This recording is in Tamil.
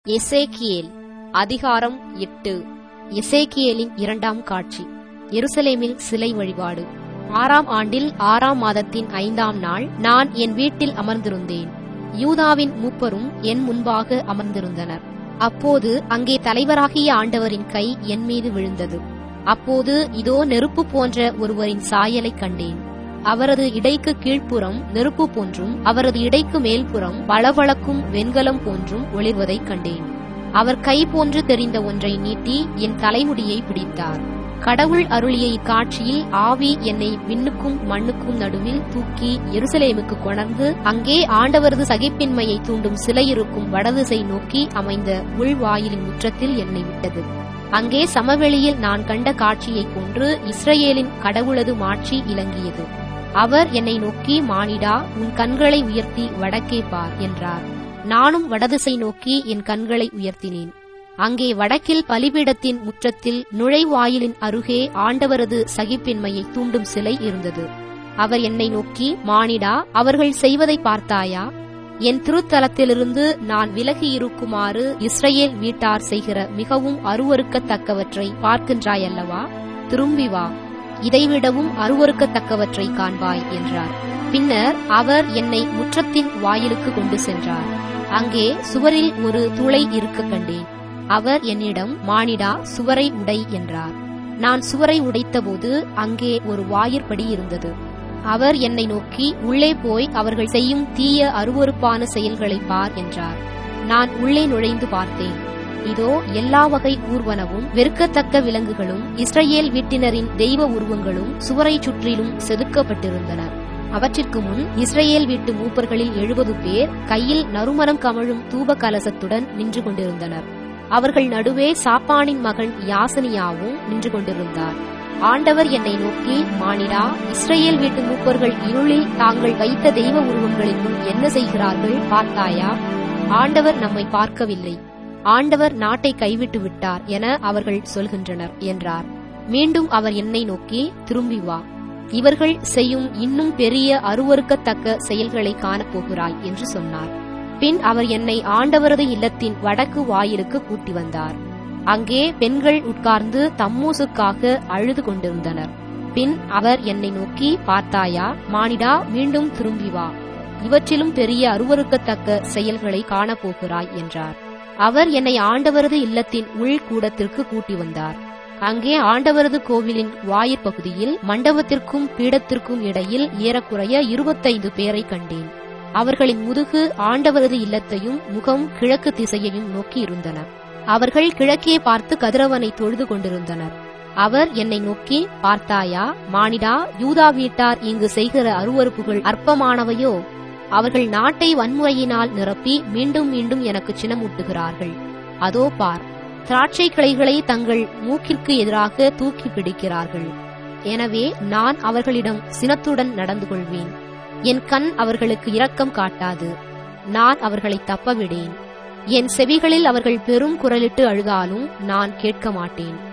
எசேக்கியேல் அதிகாரம் எட்டு எசேக்கியேலின் இரண்டாம் காட்சி எருசலேமில் சிலை வழிபாடு ஆறாம் ஆண்டில் ஆறாம் மாதத்தின் ஐந்தாம் நாள் நான் என் வீட்டில் அமர்ந்திருந்தேன் யூதாவின் மூப்பரும் என் முன்பாக அமர்ந்திருந்தனர் அப்போது அங்கே தலைவராகிய ஆண்டவரின் கை என் மீது விழுந்தது அப்போது இதோ நெருப்பு போன்ற ஒருவரின் சாயலைக் கண்டேன் அவரது இடைக்கு கீழ்ப்புறம் நெருப்பு போன்றும் அவரது இடைக்கு மேல்புறம் பளபளக்கும் வெண்கலம் போன்றும் ஒளிர்வதைக் கண்டேன் அவர் கை போன்று தெரிந்த ஒன்றை நீட்டி என் தலைமுடியை பிடித்தார் கடவுள் அருளிய இக்காட்சியில் ஆவி என்னை விண்ணுக்கும் மண்ணுக்கும் நடுவில் தூக்கி எருசலேமுக்கு கொணர்ந்து அங்கே ஆண்டவரது சகிப்பின்மையை தூண்டும் சிலை இருக்கும் வடதிசை நோக்கி அமைந்த உள்வாயிலின் முற்றத்தில் என்னை விட்டது அங்கே சமவெளியில் நான் கண்ட காட்சியைப் போன்று இஸ்ரவேலின் கடவுளது மாட்சி இலங்கியது அவர் என்னை நோக்கி மானிடா உன் கண்களை உயர்த்தி வடக்கே பார் என்றார் நானும் வடதிசை நோக்கி என் கண்களை உயர்த்தினேன் அங்கே வடக்கில் பலிபீடத்தின் முற்றத்தில் நுழைவாயிலின் அருகே ஆண்டவரது சகிப்பின்மையை தூண்டும் சிலை இருந்தது அவர் என்னை நோக்கி மானிடா அவர்கள் செய்வதை பார்த்தாயா என் திருத்தலத்திலிருந்து நான் விலகி இருக்குமாறு இஸ்ரேல் வீட்டார் செய்கிற மிகவும் அருவருக்கத்தக்கவற்றை பார்க்கின்றாயல்லவா திரும்பி வா இதைவிடவும் அருவருக்கத்தக்கவற்றை காண்பாய் என்றார் பின்னர் அவர் என்னை முற்றத்தின் வாயிலுக்கு கொண்டு சென்றார் அங்கே சுவரில் ஒரு துளை இருக்க கண்டேன் அவர் என்னிடம் மானிடா சுவரை உடை என்றார் நான் சுவரை உடைத்தபோது அங்கே ஒரு வாயிற்படி இருந்தது அவர் என்னை நோக்கி உள்ளே போய் அவர்கள் செய்யும் தீய அருவருப்பான செயல்களை பார் என்றார் நான் உள்ளே நுழைந்து பார்த்தேன் இதோ எல்லா வகை ஊர்வனவும் வெறுக்கத்தக்க விலங்குகளும் இஸ்ரேல் வீட்டினரின் தெய்வ உருவங்களும் சுவரை சுற்றிலும் செதுக்கப்பட்டிருந்தன அவற்றிற்கு முன் இஸ்ரேல் வீட்டு மூப்பர்களில் எழுபது பேர் கையில் நறுமணம் கமழும் தூப கலசத்துடன் நின்று கொண்டிருந்தனர் அவர்கள் நடுவே சாப்பானின் மகன் யாசனியாவும் நின்று கொண்டிருந்தார் ஆண்டவர் என்னை நோக்கி மானிடா இஸ்ரேல் வீட்டு மூப்பர்கள் இருளில் தாங்கள் வைத்த தெய்வ உருவங்களின் முன் என்ன செய்கிறார்கள் பார்த்தாயா ஆண்டவர் நம்மை பார்க்கவில்லை ஆண்டவர் நாட்டை கைவிட்டு விட்டார் என அவர்கள் சொல்கின்றனர் என்றார் மீண்டும் அவர் என்னை நோக்கி திரும்பி வா இவர்கள் செய்யும் இன்னும் பெரிய அருவறுக்கத்தக்க செயல்களை காணப்போகிறாய் என்று சொன்னார் பின் அவர் என்னை ஆண்டவரது இல்லத்தின் வடக்கு வாயிலுக்கு கூட்டி வந்தார் அங்கே பெண்கள் உட்கார்ந்து தம்மூசுக்காக அழுது கொண்டிருந்தனர் பின் அவர் என்னை நோக்கி பார்த்தாயா மானிடா மீண்டும் திரும்பி வா இவற்றிலும் பெரிய அருவறுக்கத்தக்க செயல்களை காணப்போகிறாய் என்றார் அவர் என்னை ஆண்டவரது இல்லத்தின் உள் கூடத்திற்கு கூட்டி வந்தார் அங்கே ஆண்டவரது கோவிலின் வாயிற்பகுதியில் மண்டபத்திற்கும் பீடத்திற்கும் இடையில் ஏறக்குறைய இருபத்தைந்து பேரை கண்டேன் அவர்களின் முதுகு ஆண்டவரது இல்லத்தையும் முகம் கிழக்கு திசையையும் நோக்கி இருந்தன அவர்கள் கிழக்கே பார்த்து கதிரவனை தொழுது கொண்டிருந்தனர் அவர் என்னை நோக்கி பார்த்தாயா மானிடா யூதா வீட்டார் இங்கு செய்கிற அருவறுப்புகள் அற்பமானவையோ அவர்கள் நாட்டை வன்முறையினால் நிரப்பி மீண்டும் மீண்டும் எனக்கு சினமூட்டுகிறார்கள் அதோ பார் திராட்சை கிளைகளை தங்கள் மூக்கிற்கு எதிராக தூக்கி பிடிக்கிறார்கள் எனவே நான் அவர்களிடம் சினத்துடன் நடந்து கொள்வேன் என் கண் அவர்களுக்கு இரக்கம் காட்டாது நான் அவர்களை தப்பவிடேன் என் செவிகளில் அவர்கள் பெரும் குரலிட்டு அழுதாலும் நான் கேட்க மாட்டேன்